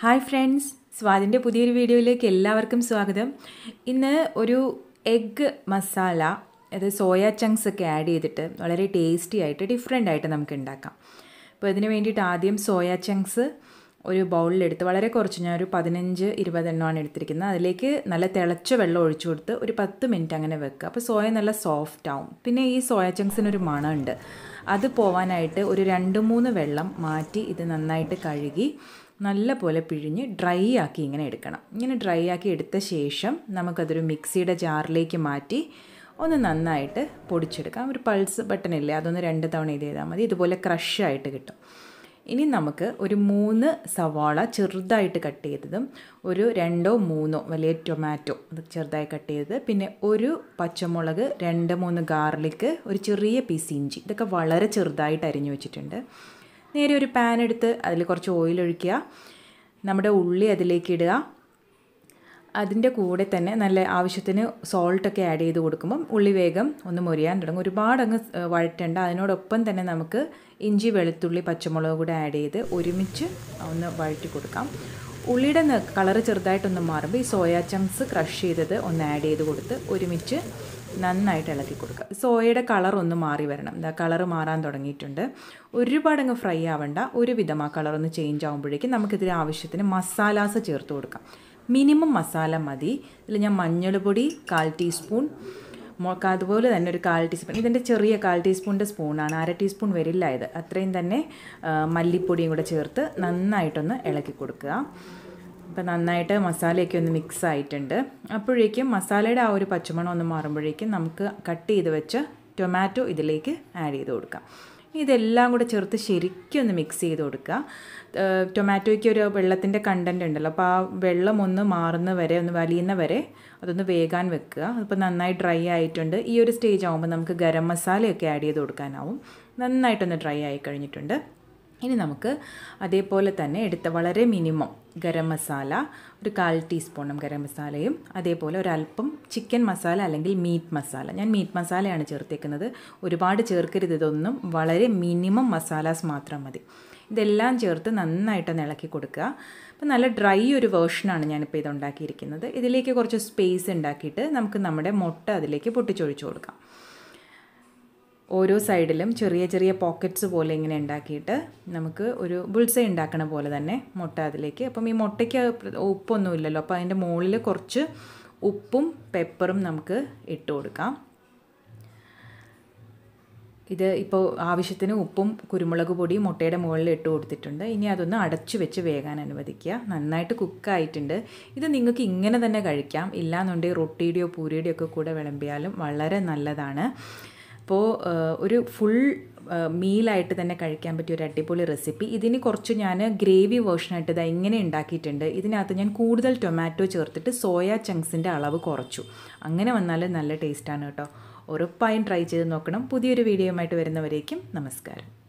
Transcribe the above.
hi friends സ്വാദിൻ്റെ പുതിയൊരു വീഡിയോയിലേക്ക് എല്ലാവർക്കും സ്വാഗതം ഇന്ന് ഒരു എഗ്ഗ് മസാല അതായത് സോയ ചങ്ക്സ് ഒക്കെ ആഡ് ചെയ്തിട്ട് വളരെ ടേസ്റ്റി ആയിട്ട് ഡിഫറെൻ്റ് ആയിട്ട് നമുക്ക് ഉണ്ടാക്കാം അപ്പോൾ ഇതിന് വേണ്ടിയിട്ട് ആദ്യം സോയ ചങ്ക്സ് ഒരു ബൗളിലെടുത്ത് വളരെ കുറച്ച് ഞാൻ ഒരു പതിനഞ്ച് ഇരുപതെണ്ണമാണ് എടുത്തിരിക്കുന്നത് അതിലേക്ക് നല്ല തിളച്ച വെള്ളം ഒഴിച്ചു കൊടുത്ത് ഒരു പത്ത് മിനിറ്റ് അങ്ങനെ വെക്കുക അപ്പോൾ സോയ നല്ല സോഫ്റ്റ് ആവും പിന്നെ ഈ സോയ ചങ്ക്സിനൊരു മണമുണ്ട് അത് പോവാനായിട്ട് ഒരു രണ്ട് മൂന്ന് വെള്ളം മാറ്റി ഇത് നന്നായിട്ട് കഴുകി നല്ല പോലെ പിഴിഞ്ഞ് ഡ്രൈ ആക്കി ഇങ്ങനെ എടുക്കണം ഇങ്ങനെ ഡ്രൈ ആക്കി എടുത്ത ശേഷം നമുക്കതൊരു മിക്സിയുടെ ജാറിലേക്ക് മാറ്റി ഒന്ന് നന്നായിട്ട് പൊടിച്ചെടുക്കാം ഒരു പൾസ് ബട്ടൺ ഇല്ലേ അതൊന്ന് രണ്ട് തവണ ഇത് ചെയ്താൽ മതി ഇതുപോലെ ക്രഷായിട്ട് കിട്ടും ഇനി നമുക്ക് ഒരു മൂന്ന് സവാള ചെറുതായിട്ട് കട്ട് ചെയ്തതും ഒരു രണ്ടോ മൂന്നോ വലിയ ടൊമാറ്റോ അത് ചെറുതായി കട്ട് ചെയ്തത് പിന്നെ ഒരു പച്ചമുളക് രണ്ട് മൂന്ന് ഗാർലിക്ക് ഒരു ചെറിയ പീസ് ഇഞ്ചി ഇതൊക്കെ വളരെ ചെറുതായിട്ട് അരിഞ്ഞു വെച്ചിട്ടുണ്ട് നേരെ ഒരു പാൻ എടുത്ത് അതിൽ കുറച്ച് ഓയിൽ ഒഴിക്കുക നമ്മുടെ ഉള്ളി അതിലേക്ക് ഇടുക അതിൻ്റെ കൂടെ തന്നെ നല്ല ആവശ്യത്തിന് സോൾട്ടൊക്കെ ആഡ് ചെയ്ത് കൊടുക്കുമ്പം ഉള്ളി വേഗം ഒന്ന് മുരിയാൻ തുടങ്ങും ഒരുപാട് അങ്ങ് വഴറ്റേണ്ട അതിനോടൊപ്പം തന്നെ നമുക്ക് ഇഞ്ചി വെളുത്തുള്ളി പച്ചമുളക് കൂടെ ആഡ് ചെയ്ത് ഒരുമിച്ച് ഒന്ന് വഴറ്റി കൊടുക്കാം ഉള്ളിയുടെ കളറ് ചെറുതായിട്ടൊന്ന് മാറുമ്പോൾ ഈ സോയാ ചങ്ക്സ് ക്രഷ് ചെയ്തത് ഒന്ന് ആഡ് ചെയ്ത് കൊടുത്ത് ഒരുമിച്ച് നന്നായിട്ട് ഇളക്കി കൊടുക്കുക സോയയുടെ കളർ ഒന്ന് മാറി വരണം എന്താ കളർ മാറാൻ തുടങ്ങിയിട്ടുണ്ട് ഒരുപാട് അങ്ങ് ഫ്രൈ ആവണ്ട ഒരുവിധം ആ കളർ ഒന്ന് ചേഞ്ച് ആകുമ്പോഴേക്കും നമുക്കിതിൽ ആവശ്യത്തിന് മസാലാസ് ചേർത്ത് കൊടുക്കാം മിനിമം മസാല മതി ഇതിൽ ഞാൻ മഞ്ഞൾപ്പൊടി കാൽ ടീസ്പൂൺ അതുപോലെ തന്നെ ഒരു കാൽ ടീസ്പൂൺ ഇതിൻ്റെ ചെറിയ കാൽ ടീസ്പൂണിൻ്റെ സ്പൂണാണ് അര ടീസ്പൂൺ വരില്ല ഇത് അത്രയും തന്നെ മല്ലിപ്പൊടിയും കൂടെ ചേർത്ത് നന്നായിട്ടൊന്ന് ഇളക്കി കൊടുക്കുക അപ്പോൾ നന്നായിട്ട് മസാലയൊക്കെ ഒന്ന് മിക്സ് ആയിട്ടുണ്ട് അപ്പോഴേക്കും മസാലയുടെ ആ ഒരു പച്ചമണം ഒന്ന് മാറുമ്പോഴേക്കും നമുക്ക് കട്ട് ചെയ്ത് വെച്ച ടൊമാറ്റോ ഇതിലേക്ക് ആഡ് ചെയ്ത് കൊടുക്കാം ഇതെല്ലാം കൂടെ ചേർത്ത് ശരിക്കും ഒന്ന് മിക്സ് ചെയ്ത് കൊടുക്കുക ടൊമാറ്റോയ്ക്ക് ഒരു വെള്ളത്തിൻ്റെ കണ്ടൻറ്റ് ഉണ്ടല്ലോ അപ്പോൾ ആ വെള്ളം ഒന്ന് മാറുന്ന വരെ ഒന്ന് വലിയുന്ന വരെ അതൊന്ന് വേകാൻ വെക്കുക അതിപ്പോൾ നന്നായി ഡ്രൈ ആയിട്ടുണ്ട് ഈ ഒരു സ്റ്റേജ് ആകുമ്പോൾ നമുക്ക് ഗരം മസാലയൊക്കെ ആഡ് ചെയ്ത് കൊടുക്കാനാവും നന്നായിട്ടൊന്ന് ഡ്രൈ ആയി കഴിഞ്ഞിട്ടുണ്ട് ഇനി നമുക്ക് അതേപോലെ തന്നെ എടുത്ത വളരെ മിനിമം ഗരം മസാല ഒരു കാൽ ടീസ്പൂണും ഗരം മസാലയും അതേപോലെ ഒരല്പം ചിക്കൻ മസാല അല്ലെങ്കിൽ മീറ്റ് മസാല ഞാൻ മീറ്റ് മസാലയാണ് ചേർത്തേക്കുന്നത് ഒരുപാട് ചേർക്കരുത് ഇതൊന്നും വളരെ മിനിമം മസാലാസ് മാത്രം മതി ഇതെല്ലാം ചേർത്ത് നന്നായിട്ടൊന്ന് ഇളക്കി കൊടുക്കുക അപ്പോൾ നല്ല ഡ്രൈ ഒരു വേർഷനാണ് ഞാനിപ്പോൾ ഇത് ഉണ്ടാക്കിയിരിക്കുന്നത് ഇതിലേക്ക് കുറച്ച് സ്പേസ് ഉണ്ടാക്കിയിട്ട് നമുക്ക് നമ്മുടെ മുട്ട അതിലേക്ക് പൊട്ടിച്ചൊഴിച്ചു കൊടുക്കാം ഓരോ സൈഡിലും ചെറിയ ചെറിയ പോക്കറ്റ്സ് പോലെ ഇങ്ങനെ ഉണ്ടാക്കിയിട്ട് നമുക്ക് ഒരു ബുൾസൈ ഉണ്ടാക്കണ പോലെ തന്നെ മുട്ട അതിലേക്ക് അപ്പം ഈ മുട്ടയ്ക്ക് ഉപ്പൊന്നും ഇല്ലല്ലോ അപ്പോൾ അതിൻ്റെ മുകളിൽ കുറച്ച് ഉപ്പും പെപ്പറും നമുക്ക് ഇട്ട് കൊടുക്കാം ഇത് ഇപ്പോൾ ആവശ്യത്തിന് ഉപ്പും കുരുമുളക് പൊടിയും മുട്ടയുടെ മുകളിൽ ഇട്ട് കൊടുത്തിട്ടുണ്ട് ഇനി അതൊന്ന് അടച്ചു വെച്ച് വേകാൻ അനുവദിക്കുക നന്നായിട്ട് കുക്കായിട്ടുണ്ട് ഇത് നിങ്ങൾക്ക് ഇങ്ങനെ തന്നെ കഴിക്കാം ഇല്ലാന്നുണ്ടെങ്കിൽ റൊട്ടിയുടെയോ പൂരിയുടെയോ ഒക്കെ കൂടെ വിളമ്പിയാലും വളരെ നല്ലതാണ് അപ്പോൾ ഒരു ഫുൾ മീലായിട്ട് തന്നെ കഴിക്കാൻ പറ്റിയ ഒരു അടിപൊളി റെസിപ്പി ഇതിന് കുറച്ച് ഞാൻ ഗ്രേവി വേർഷനായിട്ട് ഇത് എങ്ങനെ ഉണ്ടാക്കിയിട്ടുണ്ട് ഇതിനകത്ത് ഞാൻ കൂടുതൽ ടൊമാറ്റോ ചേർത്തിട്ട് സോയ ചങ്ക്സിൻ്റെ അളവ് കുറച്ചു അങ്ങനെ വന്നാൽ നല്ല ടേസ്റ്റാണ് കേട്ടോ ഉറപ്പായും ട്രൈ ചെയ്ത് നോക്കണം പുതിയൊരു വീഡിയോയുമായിട്ട് വരുന്നവരേക്കും നമസ്കാരം